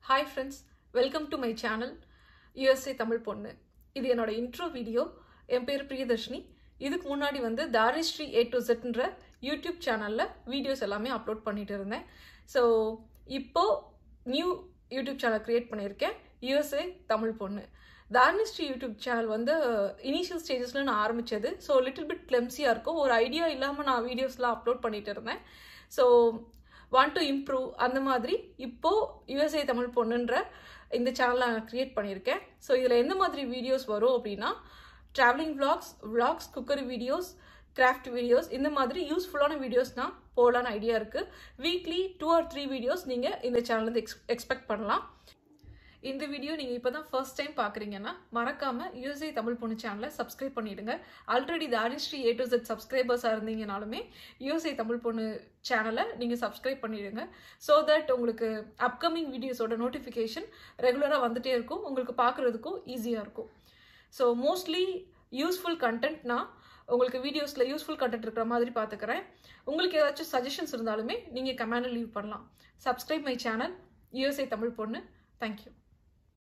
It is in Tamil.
hi friends welcome to my channel USA Tamil பொண்ணு இது என்னோட இன்ட்ரோ வீடியோ என் பேர் பிரியதர்ஷினி இதுக்கு முன்னாடி வந்து தாரிஸ்ரீ ஏ டு செட்ன்ற யூடியூப் சேனலில் வீடியோஸ் எல்லாமே அப்லோட் பண்ணிட்டு இருந்தேன் ஸோ இப்போ நியூ யூடியூப் சேனல் க்ரியேட் பண்ணியிருக்கேன் யுஎஸ்ஏ தமிழ் பொண்ணு தார்னிஸ்ட்ரி யூடியூப் சேனல் வந்து இனிஷியல் ஸ்டேஜஸில் நான் ஆரம்பித்தது ஸோ லிட்டில் பிட் கிளம்ஸியாக இருக்கும் ஒரு ஐடியா இல்லாமல் நான் வீடியோஸ்லாம் அப்லோட் பண்ணிட்டு இருந்தேன் ஸோ வாண்ட் டு இம்ப்ரூவ் அந்த மாதிரி இப்போது யுஎஸ்ஏ தமிழ் பொண்ணுன்ற இந்த சேனலை நான் க்ரியேட் பண்ணியிருக்கேன் ஸோ இதில் எந்த மாதிரி வீடியோஸ் வரும் அப்படின்னா travelling vlogs vlogs cookery videos craft videos இந்த மாதிரி யூஸ்ஃபுல்லான வீடியோஸ் நான் போடலான்னு ஐடியா இருக்குது weekly two or three videos நீங்கள் இந்த சேனல்லேருந்து எக்ஸ் எக்ஸ்பெக்ட் பண்ணலாம் இந்த வீடியோ நீங்கள் இப்போ தான் ஃபர்ஸ்ட் டைம் பார்க்குறீங்கன்னா மறக்காமல் யூஎஸ்ஏ தமிழ் பொண்ணு சேனலை சப்ஸ்கிரைப் பண்ணிவிடுங்க ஆல்ரெடி தாரிஸ்ரீ ஏ டு செட் சப்ஸ்கிரைபர்ஸாக இருந்தீங்கனாலுமே யூஎஸ்ஏ தமிழ் பொண்ணு சேனலை நீங்கள் சப்ஸ்கிரைப் பண்ணிடுங்க ஸோ தட் உங்களுக்கு அப்கமிங் வீடியோஸோட நோட்டிஃபிகேஷன் ரெகுலராக வந்துட்டே இருக்கும் உங்களுக்கு பார்க்குறதுக்கும் ஈஸியாக இருக்கும் ஸோ மோஸ்ட்லி யூஸ்ஃபுல் கண்டென்ட் நான் உங்களுக்கு வீடியோஸில் யூஸ்ஃபுல் கண்டென்ட் இருக்கிற மாதிரி பார்த்துக்கிறேன் உங்களுக்கு ஏதாச்சும் சஜஷன்ஸ் இருந்தாலுமே நீங்கள் கமெண்டில் லீவ் பண்ணலாம் subscribe my channel USA Tamil பொண்ணு தேங்க்யூ